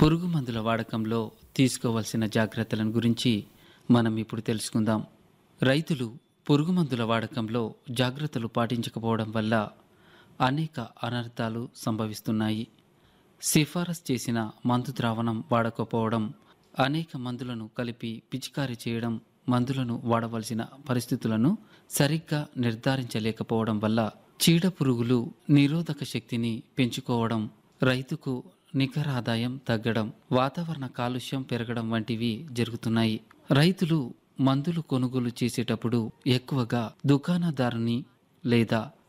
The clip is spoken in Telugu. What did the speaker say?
పురుగు మందుల వాడకంలో తీసుకోవాల్సిన జాగ్రత్తలను గురించి మనం ఇప్పుడు తెలుసుకుందాం రైతులు పురుగు మందుల వాడకంలో జాగ్రత్తలు పాటించకపోవడం వల్ల అనేక అనర్థాలు సంభవిస్తున్నాయి సిఫారసు చేసిన మందు ద్రావణం వాడకపోవడం అనేక మందులను కలిపి పిచికారీ చేయడం మందులను వాడవలసిన పరిస్థితులను సరిగ్గా నిర్ధారించలేకపోవడం వల్ల చీడ పురుగులు నిరోధక శక్తిని పెంచుకోవడం రైతుకు నికర ఆదాయం తగ్గడం వాతావరణ కాలుష్యం పెరగడం వంటివి జరుగుతున్నాయి రైతులు మందులు కొనుగోలు చేసేటప్పుడు ఎక్కువగా దుకాణదారుని లేదా